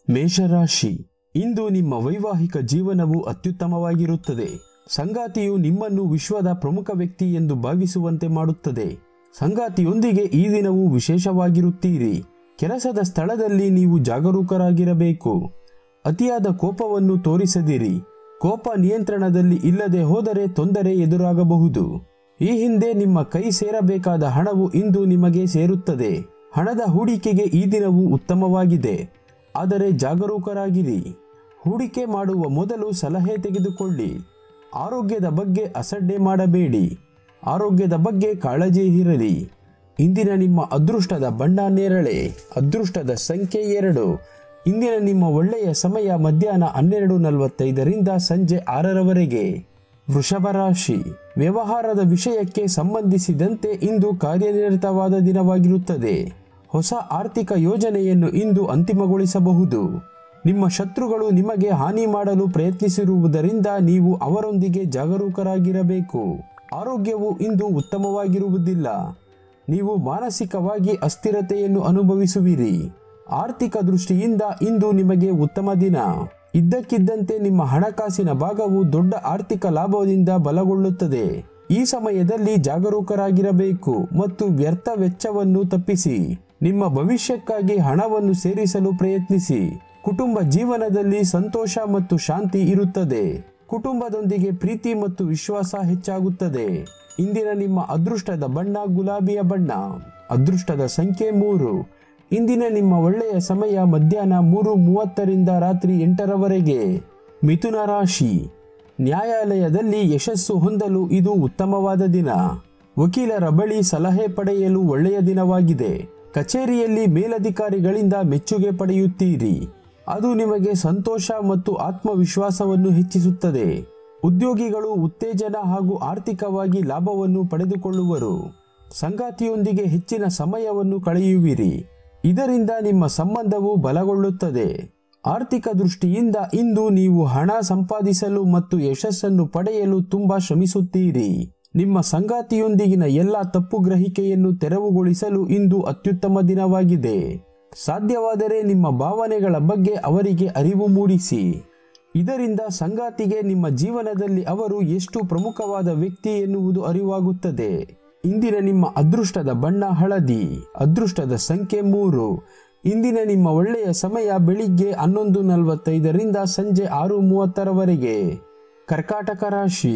ಮೇಷರಾಶಿ ಇಂದು ನಿಮ್ಮ ವೈವಾಹಿಕ ಜೀವನವು ಅತ್ಯುತ್ತಮವಾಗಿರುತ್ತದೆ ಸಂಗಾತಿಯು ನಿಮ್ಮನ್ನು ವಿಶ್ವದ ಪ್ರಮುಖ ವ್ಯಕ್ತಿ ಎಂದು ಭಾವಿಸುವಂತೆ ಮಾಡುತ್ತದೆ ಸಂಗಾತಿಯೊಂದಿಗೆ ಈ ದಿನವು ವಿಶೇಷವಾಗಿರುತ್ತೀರಿ ಕೆಲಸದ ಸ್ಥಳದಲ್ಲಿ ನೀವು ಜಾಗರೂಕರಾಗಿರಬೇಕು ಅತಿಯಾದ ಕೋಪವನ್ನು ತೋರಿಸದಿರಿ ಕೋಪ ನಿಯಂತ್ರಣದಲ್ಲಿ ಇಲ್ಲದೆ ಹೋದರೆ ತೊಂದರೆ ಎದುರಾಗಬಹುದು ಈ ಹಿಂದೆ ನಿಮ್ಮ ಕೈ ಸೇರಬೇಕಾದ ಹಣವು ಇಂದು ನಿಮಗೆ ಸೇರುತ್ತದೆ ಹಣದ ಹೂಡಿಕೆಗೆ ಈ ದಿನವು ಉತ್ತಮವಾಗಿದೆ ಆದರೆ ಜಾಗರೂಕರಾಗಿರಿ ಹೂಡಿಕೆ ಮಾಡುವ ಮೊದಲು ಸಲಹೆ ತೆಗೆದುಕೊಳ್ಳಿ ಆರೋಗ್ಯದ ಬಗ್ಗೆ ಅಸಡ್ಡೆ ಮಾಡಬೇಡಿ ಆರೋಗ್ಯದ ಬಗ್ಗೆ ಕಾಳಜಿ ಇರಲಿ ಇಂದಿನ ನಿಮ್ಮ ಅದೃಷ್ಟದ ಬಣ್ಣ ನೇರಳೆ ಅದೃಷ್ಟದ ಸಂಖ್ಯೆ ಎರಡು ಇಂದಿನ ನಿಮ್ಮ ಒಳ್ಳೆಯ ಸಮಯ ಮಧ್ಯಾಹ್ನ ಹನ್ನೆರಡು ನಲವತ್ತೈದರಿಂದ ಸಂಜೆ ಆರರವರೆಗೆ ವೃಷಭ ರಾಶಿ ವ್ಯವಹಾರದ ವಿಷಯಕ್ಕೆ ಸಂಬಂಧಿಸಿದಂತೆ ಇಂದು ಕಾರ್ಯನಿರತವಾದ ದಿನವಾಗಿರುತ್ತದೆ ಹೊಸ ಆರ್ಥಿಕ ಯೋಜನೆಯನ್ನು ಇಂದು ಅಂತಿಮಗೊಳಿಸಬಹುದು ನಿಮ್ಮ ಶತ್ರುಗಳು ನಿಮಗೆ ಹಾನಿ ಮಾಡಲು ಪ್ರಯತ್ನಿಸಿರುವುದರಿಂದ ನೀವು ಅವರೊಂದಿಗೆ ಜಾಗರೂಕರಾಗಿರಬೇಕು ಆರೋಗ್ಯವು ಇಂದು ಉತ್ತಮವಾಗಿರುವುದಿಲ್ಲ ನೀವು ಮಾನಸಿಕವಾಗಿ ಅಸ್ಥಿರತೆಯನ್ನು ಅನುಭವಿಸುವಿರಿ ಆರ್ಥಿಕ ದೃಷ್ಟಿಯಿಂದ ಇಂದು ನಿಮಗೆ ಉತ್ತಮ ದಿನ ಇದ್ದಕ್ಕಿದ್ದಂತೆ ನಿಮ್ಮ ಹಣಕಾಸಿನ ಭಾಗವು ದೊಡ್ಡ ಆರ್ಥಿಕ ಲಾಭದಿಂದ ಬಲಗೊಳ್ಳುತ್ತದೆ ಈ ಸಮಯದಲ್ಲಿ ಜಾಗರೂಕರಾಗಿರಬೇಕು ಮತ್ತು ವ್ಯರ್ಥ ವೆಚ್ಚವನ್ನು ತಪ್ಪಿಸಿ ನಿಮ್ಮ ಭವಿಷ್ಯಕ್ಕಾಗಿ ಹಣವನ್ನು ಸೇರಿಸಲು ಪ್ರಯತ್ನಿಸಿ ಕುಟುಂಬ ಜೀವನದಲ್ಲಿ ಸಂತೋಷ ಮತ್ತು ಶಾಂತಿ ಇರುತ್ತದೆ ಕುಟುಂಬದೊಂದಿಗೆ ಪ್ರೀತಿ ಮತ್ತು ವಿಶ್ವಾಸ ಹೆಚ್ಚಾಗುತ್ತದೆ ಇಂದಿನ ನಿಮ್ಮ ಅದೃಷ್ಟದ ಬಣ್ಣ ಗುಲಾಬಿಯ ಬಣ್ಣ ಅದೃಷ್ಟದ ಸಂಖ್ಯೆ ಮೂರು ಇಂದಿನ ನಿಮ್ಮ ಒಳ್ಳೆಯ ಸಮಯ ಮಧ್ಯಾಹ್ನ ಮೂರು ಮೂವತ್ತರಿಂದ ರಾತ್ರಿ ಎಂಟರವರೆಗೆ ಮಿಥುನ ರಾಶಿ ನ್ಯಾಯಾಲಯದಲ್ಲಿ ಯಶಸ್ಸು ಹೊಂದಲು ಇದು ಉತ್ತಮವಾದ ದಿನ ವಕೀಲರ ಬಳಿ ಸಲಹೆ ಪಡೆಯಲು ಒಳ್ಳೆಯ ದಿನವಾಗಿದೆ ಕಚೇರಿಯಲ್ಲಿ ಮೇಲಧಿಕಾರಿಗಳಿಂದ ಮೆಚ್ಚುಗೆ ಪಡೆಯುತ್ತೀರಿ ಅದು ನಿಮಗೆ ಸಂತೋಷ ಮತ್ತು ಆತ್ಮವಿಶ್ವಾಸವನ್ನು ಹೆಚ್ಚಿಸುತ್ತದೆ ಉದ್ಯೋಗಿಗಳು ಉತ್ತೇಜನ ಹಾಗೂ ಆರ್ಥಿಕವಾಗಿ ಲಾಭವನ್ನು ಪಡೆದುಕೊಳ್ಳುವರು ಸಂಗಾತಿಯೊಂದಿಗೆ ಹೆಚ್ಚಿನ ಸಮಯವನ್ನು ಕಳೆಯುವಿರಿ ಇದರಿಂದ ನಿಮ್ಮ ಸಂಬಂಧವು ಬಲಗೊಳ್ಳುತ್ತದೆ ಆರ್ಥಿಕ ದೃಷ್ಟಿಯಿಂದ ಇಂದು ನೀವು ಹಣ ಸಂಪಾದಿಸಲು ಮತ್ತು ಯಶಸ್ಸನ್ನು ಪಡೆಯಲು ತುಂಬಾ ಶ್ರಮಿಸುತ್ತೀರಿ ನಿಮ್ಮ ಸಂಗಾತಿಯೊಂದಿಗಿನ ಎಲ್ಲ ತಪ್ಪು ಗ್ರಹಿಕೆಯನ್ನು ತೆರವುಗೊಳಿಸಲು ಇಂದು ಅತ್ಯುತ್ತಮ ದಿನವಾಗಿದೆ ಸಾಧ್ಯವಾದರೆ ನಿಮ್ಮ ಭಾವನೆಗಳ ಬಗ್ಗೆ ಅವರಿಗೆ ಅರಿವು ಮೂಡಿಸಿ ಇದರಿಂದ ಸಂಗಾತಿಗೆ ನಿಮ್ಮ ಜೀವನದಲ್ಲಿ ಅವರು ಎಷ್ಟು ಪ್ರಮುಖವಾದ ವ್ಯಕ್ತಿ ಎನ್ನುವುದು ಅರಿವಾಗುತ್ತದೆ ಇಂದಿನ ನಿಮ್ಮ ಅದೃಷ್ಟದ ಬಣ್ಣ ಹಳದಿ ಅದೃಷ್ಟದ ಸಂಖ್ಯೆ ಮೂರು ಇಂದಿನ ನಿಮ್ಮ ಒಳ್ಳೆಯ ಸಮಯ ಬೆಳಿಗ್ಗೆ ಹನ್ನೊಂದು ನಲವತ್ತೈದರಿಂದ ಸಂಜೆ ಆರು ಮೂವತ್ತರವರೆಗೆ ಕರ್ಕಾಟಕ ರಾಶಿ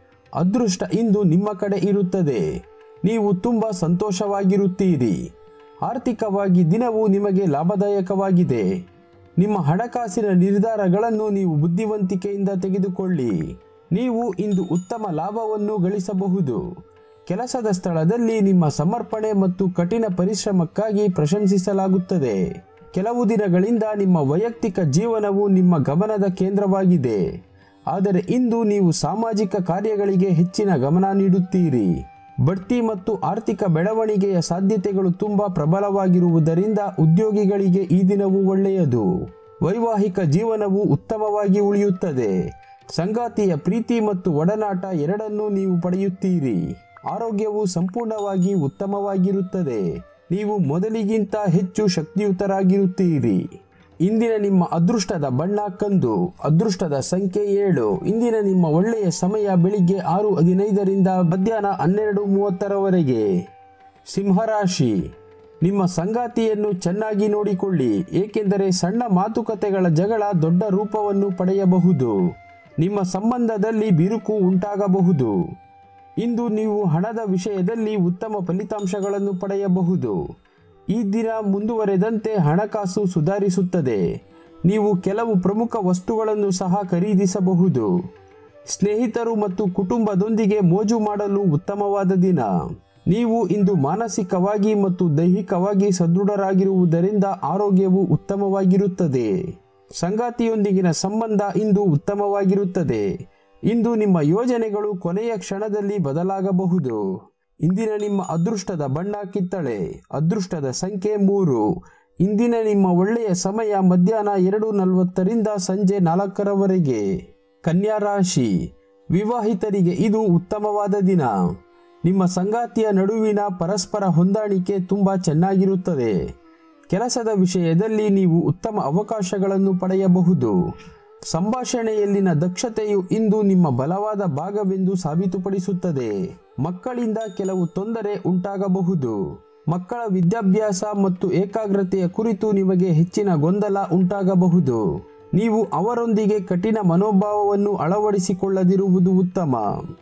ಅದೃಷ್ಟ ಇಂದು ನಿಮ್ಮ ಕಡೆ ಇರುತ್ತದೆ ನೀವು ತುಂಬ ಸಂತೋಷವಾಗಿರುತ್ತೀರಿ ಆರ್ಥಿಕವಾಗಿ ದಿನವು ನಿಮಗೆ ಲಾಭದಾಯಕವಾಗಿದೆ ನಿಮ್ಮ ಹಣಕಾಸಿನ ನಿರ್ಧಾರಗಳನ್ನು ನೀವು ಬುದ್ಧಿವಂತಿಕೆಯಿಂದ ತೆಗೆದುಕೊಳ್ಳಿ ನೀವು ಇಂದು ಉತ್ತಮ ಲಾಭವನ್ನು ಗಳಿಸಬಹುದು ಕೆಲಸದ ಸ್ಥಳದಲ್ಲಿ ನಿಮ್ಮ ಸಮರ್ಪಣೆ ಮತ್ತು ಕಠಿಣ ಪರಿಶ್ರಮಕ್ಕಾಗಿ ಪ್ರಶಂಸಿಸಲಾಗುತ್ತದೆ ಕೆಲವು ದಿನಗಳಿಂದ ನಿಮ್ಮ ವೈಯಕ್ತಿಕ ಜೀವನವು ನಿಮ್ಮ ಗಮನದ ಕೇಂದ್ರವಾಗಿದೆ ಆದರೆ ಇಂದು ನೀವು ಸಾಮಾಜಿಕ ಕಾರ್ಯಗಳಿಗೆ ಹೆಚ್ಚಿನ ಗಮನ ನೀಡುತ್ತೀರಿ ಬಡ್ತಿ ಮತ್ತು ಆರ್ಥಿಕ ಬೆಳವಣಿಗೆಯ ಸಾಧ್ಯತೆಗಳು ತುಂಬಾ ಪ್ರಬಲವಾಗಿರುವುದರಿಂದ ಉದ್ಯೋಗಿಗಳಿಗೆ ಈ ದಿನವು ಒಳ್ಳೆಯದು ವೈವಾಹಿಕ ಜೀವನವು ಉತ್ತಮವಾಗಿ ಉಳಿಯುತ್ತದೆ ಸಂಗಾತಿಯ ಪ್ರೀತಿ ಮತ್ತು ಒಡನಾಟ ಎರಡನ್ನೂ ನೀವು ಪಡೆಯುತ್ತೀರಿ ಆರೋಗ್ಯವು ಸಂಪೂರ್ಣವಾಗಿ ಉತ್ತಮವಾಗಿರುತ್ತದೆ ನೀವು ಮೊದಲಿಗಿಂತ ಹೆಚ್ಚು ಶಕ್ತಿಯುತರಾಗಿರುತ್ತೀರಿ ಇಂದಿನ ನಿಮ್ಮ ಅದೃಷ್ಟದ ಬಣ್ಣ ಕಂದು ಅದೃಷ್ಟದ ಸಂಖ್ಯೆ ಏಳು ಇಂದಿನ ನಿಮ್ಮ ಒಳ್ಳೆಯ ಸಮಯ ಬೆಳಿಗ್ಗೆ ಆರು ಹದಿನೈದರಿಂದ ಮಧ್ಯಾಹ್ನ ಹನ್ನೆರಡು ಮೂವತ್ತರವರೆಗೆ ಸಿಂಹರಾಶಿ ನಿಮ್ಮ ಸಂಗಾತಿಯನ್ನು ಚೆನ್ನಾಗಿ ನೋಡಿಕೊಳ್ಳಿ ಏಕೆಂದರೆ ಸಣ್ಣ ಮಾತುಕತೆಗಳ ಜಗಳ ದೊಡ್ಡ ರೂಪವನ್ನು ಪಡೆಯಬಹುದು ನಿಮ್ಮ ಸಂಬಂಧದಲ್ಲಿ ಬಿರುಕು ಉಂಟಾಗಬಹುದು ಇಂದು ನೀವು ಹಣದ ವಿಷಯದಲ್ಲಿ ಉತ್ತಮ ಫಲಿತಾಂಶಗಳನ್ನು ಪಡೆಯಬಹುದು ಈ ದಿನ ಮುಂದುವರೆದಂತೆ ಹಣಕಾಸು ಸುಧಾರಿಸುತ್ತದೆ ನೀವು ಕೆಲವು ಪ್ರಮುಖ ವಸ್ತುಗಳನ್ನು ಸಹ ಖರೀದಿಸಬಹುದು ಸ್ನೇಹಿತರು ಮತ್ತು ಕುಟುಂಬದೊಂದಿಗೆ ಮೋಜು ಮಾಡಲು ಉತ್ತಮವಾದ ದಿನ ನೀವು ಇಂದು ಮಾನಸಿಕವಾಗಿ ಮತ್ತು ದೈಹಿಕವಾಗಿ ಸದೃಢರಾಗಿರುವುದರಿಂದ ಆರೋಗ್ಯವು ಉತ್ತಮವಾಗಿರುತ್ತದೆ ಸಂಗಾತಿಯೊಂದಿಗಿನ ಸಂಬಂಧ ಇಂದು ಉತ್ತಮವಾಗಿರುತ್ತದೆ ಇಂದು ನಿಮ್ಮ ಯೋಜನೆಗಳು ಕೊನೆಯ ಕ್ಷಣದಲ್ಲಿ ಬದಲಾಗಬಹುದು ಇಂದಿನ ನಿಮ್ಮ ಅದೃಷ್ಟದ ಬಣ್ಣ ಕಿತ್ತಳೆ ಅದೃಷ್ಟದ ಸಂಖ್ಯೆ ಮೂರು ಇಂದಿನ ನಿಮ್ಮ ಒಳ್ಳೆಯ ಸಮಯ ಮಧ್ಯಾಹ್ನ ಎರಡು ನಲವತ್ತರಿಂದ ಸಂಜೆ ನಾಲ್ಕರವರೆಗೆ ಕನ್ಯಾ ರಾಶಿ ವಿವಾಹಿತರಿಗೆ ಇದು ಉತ್ತಮವಾದ ದಿನ ನಿಮ್ಮ ಸಂಗಾತಿಯ ನಡುವಿನ ಪರಸ್ಪರ ಹೊಂದಾಣಿಕೆ ತುಂಬ ಚೆನ್ನಾಗಿರುತ್ತದೆ ಕೆಲಸದ ವಿಷಯದಲ್ಲಿ ನೀವು ಉತ್ತಮ ಅವಕಾಶಗಳನ್ನು ಪಡೆಯಬಹುದು ಸಂಭಾಷಣೆಯಲ್ಲಿನ ದಕ್ಷತೆಯು ಇಂದು ನಿಮ್ಮ ಬಲವಾದ ಭಾಗವೆಂದು ಸಾಬೀತುಪಡಿಸುತ್ತದೆ ಮಕ್ಕಳಿಂದ ಕೆಲವು ತೊಂದರೆ ಉಂಟಾಗಬಹುದು ಮಕ್ಕಳ ವಿದ್ಯಾಭ್ಯಾಸ ಮತ್ತು ಏಕಾಗ್ರತೆಯ ಕುರಿತು ನಿಮಗೆ ಹೆಚ್ಚಿನ ಗೊಂದಲ ಉಂಟಾಗಬಹುದು ನೀವು ಅವರೊಂದಿಗೆ ಕಠಿಣ ಮನೋಭಾವವನ್ನು ಅಳವಡಿಸಿಕೊಳ್ಳದಿರುವುದು ಉತ್ತಮ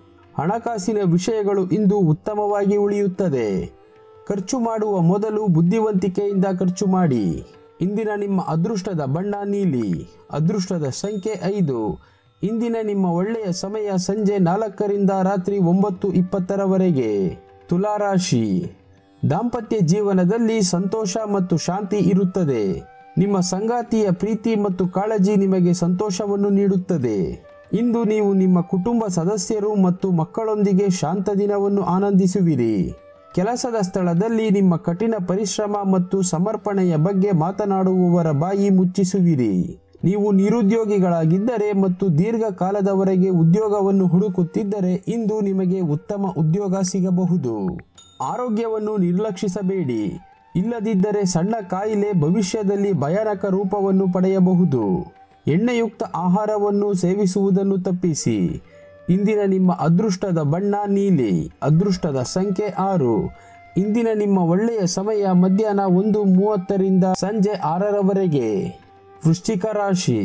ಹಣಕಾಸಿನ ವಿಷಯಗಳು ಇಂದು ಉತ್ತಮವಾಗಿ ಉಳಿಯುತ್ತದೆ ಖರ್ಚು ಮಾಡುವ ಮೊದಲು ಬುದ್ಧಿವಂತಿಕೆಯಿಂದ ಖರ್ಚು ಮಾಡಿ ಇಂದಿನ ನಿಮ್ಮ ಅದೃಷ್ಟದ ಬಣ್ಣ ನೀಲಿ ಅದೃಷ್ಟದ ಸಂಖ್ಯೆ ಐದು ಇಂದಿನ ನಿಮ್ಮ ಒಳ್ಳೆಯ ಸಮಯ ಸಂಜೆ ನಾಲ್ಕರಿಂದ ರಾತ್ರಿ ಒಂಬತ್ತು ಇಪ್ಪತ್ತರವರೆಗೆ ತುಲಾರಾಶಿ ದಾಂಪತ್ಯ ಜೀವನದಲ್ಲಿ ಸಂತೋಷ ಮತ್ತು ಶಾಂತಿ ಇರುತ್ತದೆ ನಿಮ್ಮ ಸಂಗಾತಿಯ ಪ್ರೀತಿ ಮತ್ತು ಕಾಳಜಿ ನಿಮಗೆ ಸಂತೋಷವನ್ನು ನೀಡುತ್ತದೆ ಇಂದು ನೀವು ನಿಮ್ಮ ಕುಟುಂಬ ಸದಸ್ಯರು ಮತ್ತು ಮಕ್ಕಳೊಂದಿಗೆ ಶಾಂತ ದಿನವನ್ನು ಆನಂದಿಸುವಿರಿ ಕೆಲಸದ ಸ್ಥಳದಲ್ಲಿ ನಿಮ್ಮ ಕಠಿಣ ಪರಿಶ್ರಮ ಮತ್ತು ಸಮರ್ಪಣೆಯ ಬಗ್ಗೆ ಮಾತನಾಡುವವರ ಬಾಯಿ ಮುಚ್ಚಿಸುವಿರಿ ನೀವು ನಿರುದ್ಯೋಗಿಗಳಾಗಿದ್ದರೆ ಮತ್ತು ದೀರ್ಘಕಾಲದವರೆಗೆ ಉದ್ಯೋಗವನ್ನು ಹುಡುಕುತ್ತಿದ್ದರೆ ಇಂದು ನಿಮಗೆ ಉತ್ತಮ ಉದ್ಯೋಗ ಸಿಗಬಹುದು ಆರೋಗ್ಯವನ್ನು ನಿರ್ಲಕ್ಷಿಸಬೇಡಿ ಇಲ್ಲದಿದ್ದರೆ ಸಣ್ಣ ಕಾಯಿಲೆ ಭವಿಷ್ಯದಲ್ಲಿ ಭಯಾನಕ ರೂಪವನ್ನು ಪಡೆಯಬಹುದು ಎಣ್ಣೆಯುಕ್ತ ಆಹಾರವನ್ನು ಸೇವಿಸುವುದನ್ನು ತಪ್ಪಿಸಿ ಇಂದಿನ ನಿಮ್ಮ ಅದೃಷ್ಟದ ಬಣ್ಣ ನೀಲಿ ಅದೃಷ್ಟದ ಸಂಖ್ಯೆ ಆರು ಇಂದಿನ ನಿಮ್ಮ ಒಳ್ಳೆಯ ಸಮಯ ಮಧ್ಯಾಹ್ನ ಒಂದು ಮೂವತ್ತರಿಂದ ಸಂಜೆ ಆರರವರೆಗೆ ವೃಶ್ಚಿಕ ರಾಶಿ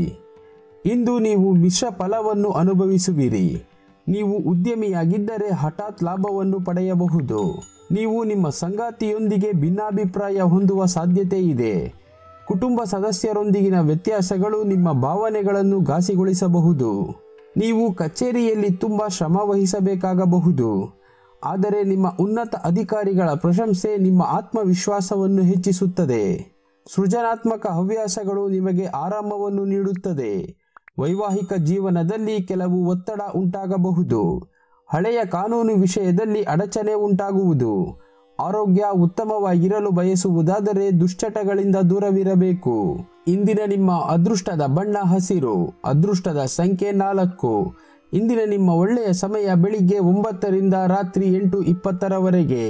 ಇಂದು ನೀವು ಮಿಶ್ರ ಫಲವನ್ನು ಅನುಭವಿಸುವಿರಿ ನೀವು ಉದ್ಯಮಿಯಾಗಿದ್ದರೆ ಹಠಾತ್ ಲಾಭವನ್ನು ಪಡೆಯಬಹುದು ನೀವು ನಿಮ್ಮ ಸಂಗಾತಿಯೊಂದಿಗೆ ಭಿನ್ನಾಭಿಪ್ರಾಯ ಹೊಂದುವ ಸಾಧ್ಯತೆ ಇದೆ ಕುಟುಂಬ ಸದಸ್ಯರೊಂದಿಗಿನ ವ್ಯತ್ಯಾಸಗಳು ನಿಮ್ಮ ಭಾವನೆಗಳನ್ನು ಘಾಸಿಗೊಳಿಸಬಹುದು ನೀವು ಕಚೇರಿಯಲ್ಲಿ ತುಂಬ ಶ್ರಮ ವಹಿಸಬೇಕಾಗಬಹುದು ಆದರೆ ನಿಮ್ಮ ಉನ್ನತ ಅಧಿಕಾರಿಗಳ ಪ್ರಶಂಸೆ ನಿಮ್ಮ ಆತ್ಮವಿಶ್ವಾಸವನ್ನು ಹೆಚ್ಚಿಸುತ್ತದೆ ಸೃಜನಾತ್ಮಕ ಹವ್ಯಾಸಗಳು ನಿಮಗೆ ಆರಾಮವನ್ನು ನೀಡುತ್ತದೆ ವೈವಾಹಿಕ ಜೀವನದಲ್ಲಿ ಕೆಲವು ಒತ್ತಡ ಉಂಟಾಗಬಹುದು ಹಳೆಯ ಕಾನೂನು ವಿಷಯದಲ್ಲಿ ಅಡಚಣೆ ಉಂಟಾಗುವುದು ಆರೋಗ್ಯ ಉತ್ತಮವಾಗಿರಲು ಬಯಸುವುದಾದರೆ ದುಶ್ಚಟಗಳಿಂದ ದೂರವಿರಬೇಕು ಇಂದಿನ ನಿಮ್ಮ ಅದೃಷ್ಟದ ಬಣ್ಣ ಹಸಿರು ಅದೃಷ್ಟದ ಸಂಖ್ಯೆ ನಾಲ್ಕು ಇಂದಿನ ನಿಮ್ಮ ಒಳ್ಳೆಯ ಸಮಯ ಬೆಳಿಗ್ಗೆ ಒಂಬತ್ತರಿಂದ ರಾತ್ರಿ ಎಂಟು ಇಪ್ಪತ್ತರವರೆಗೆ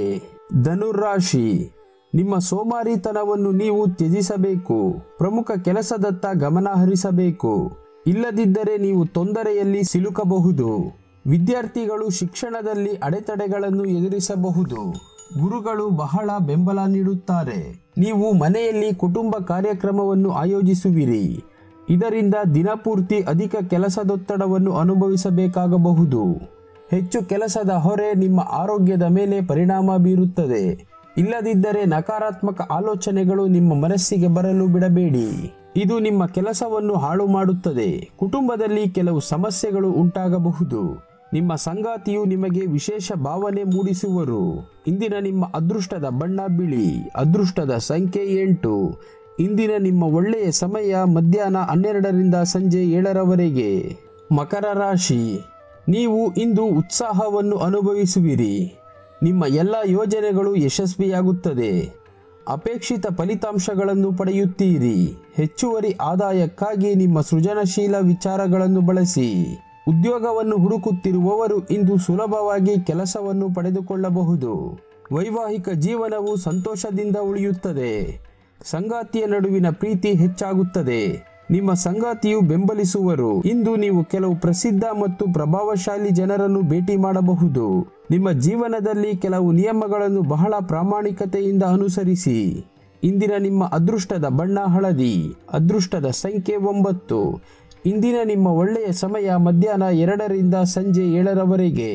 ಧನುರಾಶಿ ನಿಮ್ಮ ಸೋಮಾರಿತನವನ್ನು ನೀವು ತ್ಯಜಿಸಬೇಕು ಪ್ರಮುಖ ಕೆಲಸದತ್ತ ಗಮನ ಹರಿಸಬೇಕು ಇಲ್ಲದಿದ್ದರೆ ನೀವು ತೊಂದರೆಯಲ್ಲಿ ಸಿಲುಕಬಹುದು ವಿದ್ಯಾರ್ಥಿಗಳು ಶಿಕ್ಷಣದಲ್ಲಿ ಅಡೆತಡೆಗಳನ್ನು ಎದುರಿಸಬಹುದು ಗುರುಗಳು ಬಹಳ ಬೆಂಬಲ ನೀಡುತ್ತಾರೆ ನೀವು ಮನೆಯಲ್ಲಿ ಕುಟುಂಬ ಕಾರ್ಯಕ್ರಮವನ್ನು ಆಯೋಜಿಸುವಿರಿ ಇದರಿಂದ ದಿನಪೂರ್ತಿ ಅಧಿಕ ಕೆಲಸದೊತ್ತಡವನ್ನು ಅನುಭವಿಸಬೇಕಾಗಬಹುದು ಹೆಚ್ಚು ಕೆಲಸದ ಹೊರೆ ನಿಮ್ಮ ಆರೋಗ್ಯದ ಮೇಲೆ ಪರಿಣಾಮ ಬೀರುತ್ತದೆ ಇಲ್ಲದಿದ್ದರೆ ನಕಾರಾತ್ಮಕ ಆಲೋಚನೆಗಳು ನಿಮ್ಮ ಮನಸ್ಸಿಗೆ ಬರಲು ಬಿಡಬೇಡಿ ಇದು ನಿಮ್ಮ ಕೆಲಸವನ್ನು ಹಾಳು ಮಾಡುತ್ತದೆ ಕುಟುಂಬದಲ್ಲಿ ಕೆಲವು ಸಮಸ್ಯೆಗಳು ಉಂಟಾಗಬಹುದು ನಿಮ್ಮ ಸಂಗಾತಿಯು ನಿಮಗೆ ವಿಶೇಷ ಭಾವನೆ ಮೂಡಿಸುವರು ಇಂದಿನ ನಿಮ್ಮ ಅದೃಷ್ಟದ ಬಣ್ಣ ಬಿಳಿ ಅದೃಷ್ಟದ ಸಂಖ್ಯೆ ಎಂಟು ಇಂದಿನ ನಿಮ್ಮ ಒಳ್ಳೆಯ ಸಮಯ ಮಧ್ಯಾಹ್ನ ಹನ್ನೆರಡರಿಂದ ಸಂಜೆ ಏಳರವರೆಗೆ ಮಕರ ರಾಶಿ ನೀವು ಇಂದು ಉತ್ಸಾಹವನ್ನು ಅನುಭವಿಸುವಿರಿ ನಿಮ್ಮ ಎಲ್ಲ ಯೋಜನೆಗಳು ಯಶಸ್ವಿಯಾಗುತ್ತದೆ ಅಪೇಕ್ಷಿತ ಫಲಿತಾಂಶಗಳನ್ನು ಪಡೆಯುತ್ತೀರಿ ಹೆಚ್ಚುವರಿ ಆದಾಯಕ್ಕಾಗಿ ನಿಮ್ಮ ಸೃಜನಶೀಲ ವಿಚಾರಗಳನ್ನು ಬಳಸಿ ಉದ್ಯೋಗವನ್ನು ಹುಡುಕುತ್ತಿರುವವರು ಇಂದು ಸುಲಭವಾಗಿ ಕೆಲಸವನ್ನು ಪಡೆದುಕೊಳ್ಳಬಹುದು ವೈವಾಹಿಕ ಜೀವನವು ಸಂತೋಷದಿಂದ ಉಳಿಯುತ್ತದೆ ಸಂಗಾತಿಯ ನಡುವಿನ ಪ್ರೀತಿ ಹೆಚ್ಚಾಗುತ್ತದೆ ನಿಮ್ಮ ಸಂಗಾತಿಯು ಬೆಂಬಲಿಸುವರು ಇಂದು ನೀವು ಕೆಲವು ಪ್ರಸಿದ್ಧ ಮತ್ತು ಪ್ರಭಾವಶಾಲಿ ಜನರನ್ನು ಭೇಟಿ ಮಾಡಬಹುದು ನಿಮ್ಮ ಜೀವನದಲ್ಲಿ ಕೆಲವು ನಿಯಮಗಳನ್ನು ಬಹಳ ಪ್ರಾಮಾಣಿಕತೆಯಿಂದ ಅನುಸರಿಸಿ ಇಂದಿನ ನಿಮ್ಮ ಅದೃಷ್ಟದ ಬಣ್ಣ ಹಳದಿ ಅದೃಷ್ಟದ ಸಂಖ್ಯೆ ಒಂಬತ್ತು ಇಂದಿನ ನಿಮ್ಮ ಒಳ್ಳೆಯ ಸಮಯ ಮಧ್ಯಾಹ್ನ ಎರಡರಿಂದ ಸಂಜೆ ಏಳರವರೆಗೆ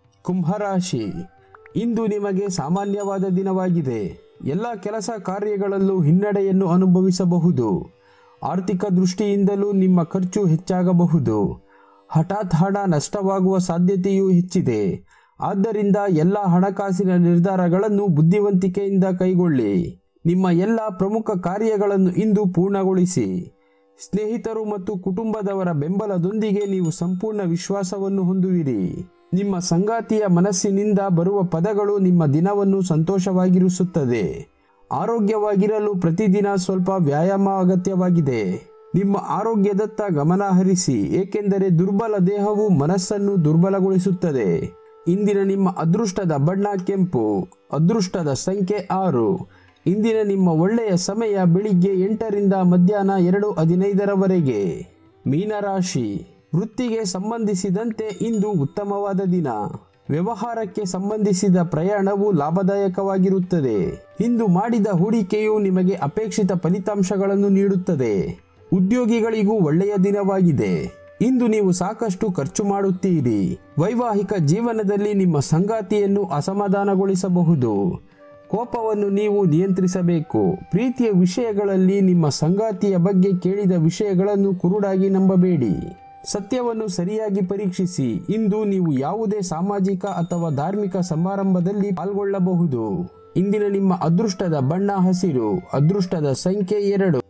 ಕುಂಭರಾಶಿ ಇಂದು ನಿಮಗೆ ಸಾಮಾನ್ಯವಾದ ದಿನವಾಗಿದೆ ಎಲ್ಲ ಕೆಲಸ ಕಾರ್ಯಗಳಲ್ಲೂ ಹಿನ್ನಡೆಯನ್ನು ಅನುಭವಿಸಬಹುದು ಆರ್ಥಿಕ ದೃಷ್ಟಿಯಿಂದಲೂ ನಿಮ್ಮ ಖರ್ಚು ಹೆಚ್ಚಾಗಬಹುದು ಹಠಾತ್ ಹಣ ನಷ್ಟವಾಗುವ ಸಾಧ್ಯತೆಯೂ ಹೆಚ್ಚಿದೆ ಆದ್ದರಿಂದ ಎಲ್ಲ ಹಣಕಾಸಿನ ನಿರ್ಧಾರಗಳನ್ನು ಬುದ್ಧಿವಂತಿಕೆಯಿಂದ ಕೈಗೊಳ್ಳಿ ನಿಮ್ಮ ಎಲ್ಲ ಪ್ರಮುಖ ಕಾರ್ಯಗಳನ್ನು ಇಂದು ಪೂರ್ಣಗೊಳಿಸಿ ಸ್ನೇಹಿತರು ಮತ್ತು ಕುಟುಂಬದವರ ಬೆಂಬಲದೊಂದಿಗೆ ನೀವು ಸಂಪೂರ್ಣ ವಿಶ್ವಾಸವನ್ನು ಹೊಂದುವಿರಿ ನಿಮ್ಮ ಸಂಗಾತಿಯ ಮನಸ್ಸಿನಿಂದ ಬರುವ ಪದಗಳು ನಿಮ್ಮ ದಿನವನ್ನು ಸಂತೋಷವಾಗಿರಿಸುತ್ತದೆ ಆರೋಗ್ಯವಾಗಿರಲು ಪ್ರತಿದಿನ ಸ್ವಲ್ಪ ವ್ಯಾಯಾಮ ಅಗತ್ಯವಾಗಿದೆ ನಿಮ್ಮ ಆರೋಗ್ಯದತ್ತ ಗಮನ ಹರಿಸಿ ಏಕೆಂದರೆ ದುರ್ಬಲ ದೇಹವು ಮನಸ್ಸನ್ನು ದುರ್ಬಲಗೊಳಿಸುತ್ತದೆ ಇಂದಿನ ನಿಮ್ಮ ಅದೃಷ್ಟದ ಬಣ್ಣ ಕೆಂಪು ಅದೃಷ್ಟದ ಸಂಖ್ಯೆ ಆರು ಇಂದಿನ ನಿಮ್ಮ ಒಳ್ಳೆಯ ಸಮಯ ಬೆಳಿಗ್ಗೆ ಎಂಟರಿಂದ ಮಧ್ಯಾಹ್ನ ಎರಡು ಹದಿನೈದರವರೆಗೆ ಮೀನರಾಶಿ ವೃತ್ತಿಗೆ ಸಂಬಂಧಿಸಿದಂತೆ ಇಂದು ಉತ್ತಮವಾದ ದಿನ ವ್ಯವಹಾರಕ್ಕೆ ಸಂಬಂಧಿಸಿದ ಪ್ರಯಾಣವು ಲಾಭದಾಯಕವಾಗಿರುತ್ತದೆ ಇಂದು ಮಾಡಿದ ಹೂಡಿಕೆಯು ನಿಮಗೆ ಅಪೇಕ್ಷಿತ ಫಲಿತಾಂಶಗಳನ್ನು ನೀಡುತ್ತದೆ ಉದ್ಯೋಗಿಗಳಿಗೂ ಒಳ್ಳೆಯ ದಿನವಾಗಿದೆ ಇಂದು ನೀವು ಸಾಕಷ್ಟು ಖರ್ಚು ಮಾಡುತ್ತೀರಿ ವೈವಾಹಿಕ ಜೀವನದಲ್ಲಿ ನಿಮ್ಮ ಸಂಗಾತಿಯನ್ನು ಅಸಮಾಧಾನಗೊಳಿಸಬಹುದು ಕೋಪವನ್ನು ನೀವು ನಿಯಂತ್ರಿಸಬೇಕು ಪ್ರೀತಿಯ ವಿಷಯಗಳಲ್ಲಿ ನಿಮ್ಮ ಸಂಗಾತಿಯ ಬಗ್ಗೆ ಕೇಳಿದ ವಿಷಯಗಳನ್ನು ಕುರುಡಾಗಿ ನಂಬಬೇಡಿ ಸತ್ಯವನ್ನು ಸರಿಯಾಗಿ ಪರೀಕ್ಷಿಸಿ ಇಂದು ನೀವು ಯಾವುದೇ ಸಾಮಾಜಿಕ ಅಥವಾ ಧಾರ್ಮಿಕ ಸಮಾರಂಭದಲ್ಲಿ ಪಾಲ್ಗೊಳ್ಳಬಹುದು ಇಂದಿನ ನಿಮ್ಮ ಅದೃಷ್ಟದ ಬಣ್ಣ ಹಸಿರು ಅದೃಷ್ಟದ ಸಂಖ್ಯೆ ಎರಡು